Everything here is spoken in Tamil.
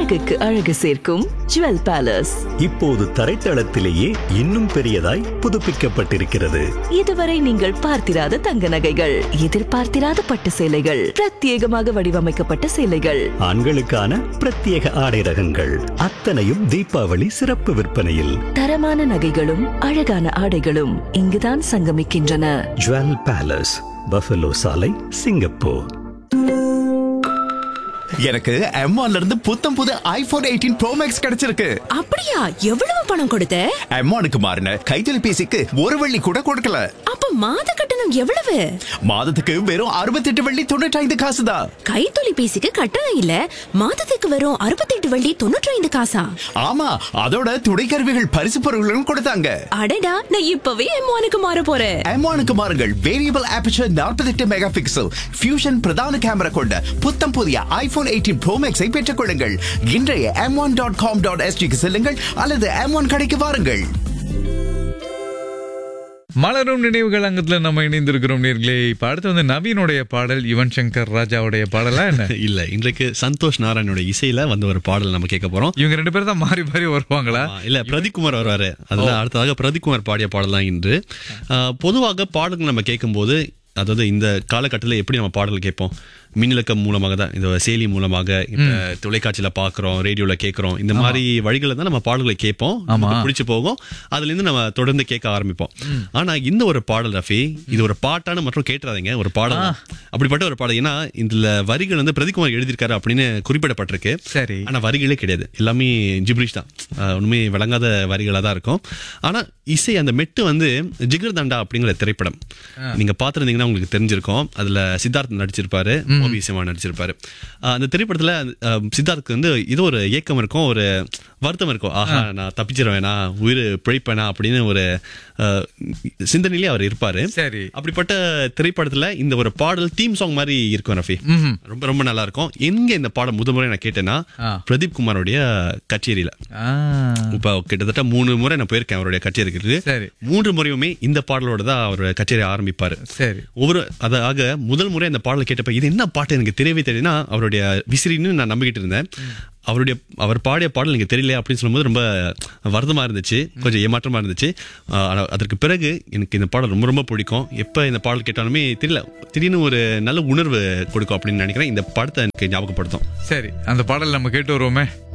அழகுக்கு அழகு சேர்க்கும் ஜுவல் பேலஸ் இப்போது தரைத்தளத்திலேயே இன்னும் பெரியதாய் புதுப்பிக்கப்பட்டிருக்கிறது இதுவரை நீங்கள் பார்த்திராத தங்க நகைகள் எதிர்பார்த்திராத பட்டு சேலைகள் பிரத்யேகமாக வடிவமைக்கப்பட்ட சேலைகள் ஆண்களுக்கான பிரத்யேக ஆடை ரகங்கள் அத்தனையும் தீபாவளி சிறப்பு விற்பனையில் தரமான நகைகளும் அழகான ஆடைகளும் இங்குதான் சங்கமிக்கின்றன ஜுவல் பேலஸ் பஃபலோ சாலை சிங்கப்பூர் எனக்கு M1 இருந்து புத்தம் புது ஐபோன் எயிட்டீன் ப்ரோ மேக்ஸ் கிடைச்சிருக்கு அப்படியா எவ்வளவு பணம் கொடுத்த M1க்கு மாறின கைத்தொலைபேசிக்கு ஒரு வெள்ளி கூட கொடுக்கல அப்ப மாத கட்டணம் எவ்வளவு மாதத்துக்கு வெறும் அறுபத்தெட்டு வெள்ளி தொண்ணூற்றி ஐந்து காசு தான் கைத்தொலைபேசிக்கு கட்டணம் இல்ல மாதத்துக்கு வரும் அறுபத்தெட்டு வள்ளி தொண்ணூற்றி ஐந்து காசா ஆமா அதோட துணைக்கருவிகள் பரிசு பொருட்களும் கொடுத்தாங்க அடடா நான் இப்பவே எம்மானுக்கு மாற போறேன் M1க்கு மாறுங்கள் variable aperture 48 megapixel fusion பிரதான கேமரா கொண்ட புத்தம் புதிய ஐபோன் எயிட்டீன் ப்ரோ மேக்ஸை பெற்றுக் கொள்ளுங்கள் இன்றைய M one dot com dot எஸ்டிக்கு செல்லுங்கள் அல்லது எம் ஒன் கடைக்கு வாருங்கள் மலரும் நினைவுகள் அங்கத்துல நம்ம இணைந்திருக்கிறோம் நேர்களே இப்ப அடுத்து வந்து நவீனுடைய பாடல் யுவன் சங்கர் ராஜாவுடைய பாடலா என்ன இல்ல இன்றைக்கு சந்தோஷ் நாராயணோட இசையில வந்த ஒரு பாடல் நம்ம கேட்க போறோம் இவங்க ரெண்டு பேரும் தான் மாறி மாறி வருவாங்களா ஆ, இல்ல பிரதீப்குமார் வருவாரு அதுல அடுத்ததாக பிரதீப்குமார் பாடிய பாடல் தான் இன்று ஆ, பொதுவாக பாடல்கள் நம்ம கேட்கும்போது அதாவது இந்த காலகட்டத்தில் எப்படி நம்ம பாடல் கேட்போம் மின்னலக்கம் மூலமாக தான் இந்த செயலி மூலமாக இப்ப தொலைக்காட்சியில பாக்குறோம் ரேடியோல கேட்கறோம் இந்த மாதிரி வழிகளை தான் நம்ம பாடல்களை கேட்போம் நமக்கு பிடிச்சு போகும் அதுல இருந்து நம்ம தொடர்ந்து கேட்க ஆரம்பிப்போம் ஆனா இந்த ஒரு பாடல் ரஃபி இது ஒரு பாட்டான மற்றும் கேட்டுறாதீங்க ஒரு பாடல் தான். அப்படிப்பட்ட ஒரு பாடல் ஏன்னா இதுல வரிகள் வந்து பிரதீப்குமார் எழுதியிருக்காரு அப்படின்னு குறிப்பிடப்பட்டிருக்கு சரி. ஆனா வரிகளே கிடையாது எல்லாமே ஜிப்ரிஷ் தான் ஆஹ் ஒண்ணுமே விளங்காத வரிகளா தான் இருக்கும் ஆனா இசை அந்த மெட்டு வந்து ஜிகர் தண்டா அப்படிங்கிற திரைப்படம் நீங்க பாத்துருந்தீங்கன்னா உங்களுக்கு தெரிஞ்சிருக்கும் அதுல சித்தார்த் நடிச்சிருப்பாரு ஓபி சிவா நடிச்சிருப்பாரு ஆஹ் அந்த திரைப்படத்துல ஆஹ் சித்தார்த்துக்கு வந்து இது ஒரு ஏக்கம் இருக்கும் ஒரு வருத்தம் இருக்கும் ஆஹா நான் தப்பிச்சிருவேன் நான் உயிர் பிழைப்பேனா அப்படின்னு ஒரு ஆஹ் சிந்தனையிலே அவர் இருப்பாரு சரி. அப்படிப்பட்ட திரைப்படத்துல இந்த ஒரு பாடல் தீம் சாங் மாதிரி இருக்கும் ரஃபி ரொம்ப ரொம்ப நல்லா இருக்கும் எங்க இந்த பாடம் முதல் முறை நான் கேட்டேன்னா ஆ. பிரதீப் குமாரோடைய கச்சேரியில ஆ, இப்ப கிட்டத்தட்ட மூணு முறை நான் போயிருக்கேன் அவருடைய கச்சேரிக்கு சரி. மூன்று முறையுமே இந்த பாடலோட தான் அவர் கச்சேரி ஆரம்பிப்பாரு சரி ஒவ்வொரு அதாக முதல் முறை அந்த பாடலை கேட்டப்ப இது என்ன பாட்டு எனக்கு தெரியவே தெரியலனா அவருடைய விசிறின்னு நான் நம்பிக்கிட்டு இருந்தேன் அவருடைய அவர் பாடிய பாடல் எனக்கு தெரியல அப்படின்னு சொல்லும்போது ரொம்ப வருத்தமா இருந்துச்சு கொஞ்சம் ஏமாற்றமா இருந்துச்சு ஆஹ் ஆனா அதற்கு பிறகு எனக்கு இந்த பாடல் ரொம்ப ரொம்ப பிடிக்கும் எப்ப இந்த பாடல் கேட்டாலுமே தெரியல திடீர்னு ஒரு நல்ல உணர்வு கொடுக்கும் அப்படின்னு நினைக்கிறேன் இந்த படத்தை எனக்கு ஞாபகப்படுத்தும் சரி அந்த பாடல் நம்ம கேட்டு வருவோமே